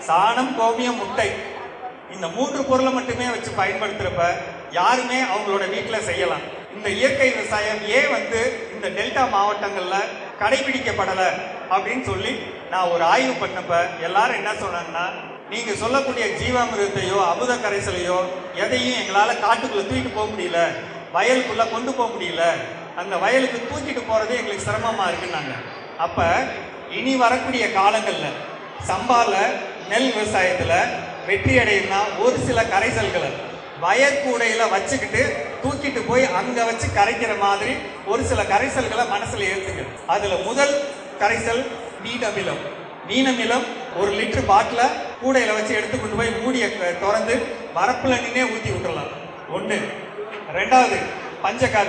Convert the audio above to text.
சாணம் கோமியம் முட்டை இந்த மூன்று பொருளை மட்டுமே வச்சு பயன்படுத்துறப்ப யாருமே அவங்களோட வீட்டில் செய்யலாம் இந்த இயற்கை விவசாயம் ஏன் வந்து இந்த டெல்டா மாவட்டங்கள்ல கடைபிடிக்கப்படலை அப்படின்னு சொல்லி நான் ஒரு ஆய்வு பண்ணப்ப எல்லாரும் என்ன சொன்னாங்கன்னா நீங்க சொல்லக்கூடிய ஜீவாமிருதத்தையோ அமுத கரைசலையோ எதையும் எங்களால காட்டுக்குள்ள தூக்கிட்டு போக முடியல வயலுக்குள்ள கொண்டு போக முடியல அந்த வயலுக்கு தூக்கிட்டு போறது எங்களுக்கு சிரமமா இருக்குன்னாங்க அப்ப இனி வரக்கூடிய காலங்கள்ல சம்பால நெல் விவசாயத்துல வெற்றி அடையும்னா ஒரு சில கரைசல்களை வயற்கூடையில வச்சுக்கிட்டு தூக்கிட்டு போய் அங்க வச்சு கரைக்கிற மாதிரி ஒரு சில கரைசல்களை மனசுல ஏத்துங்க அதுல முதல் கரைசல் நீடமிலம் நீனமிலம் ஒரு லிட்டர் பாட்டில கூடையில வச்சு எடுத்து கொண்டு போய் மூடிய திறந்து வரப்புல நின்னே ஊத்தி விட்டுறலாம் ஒண்ணு ரெண்டாவது பஞ்சகாவி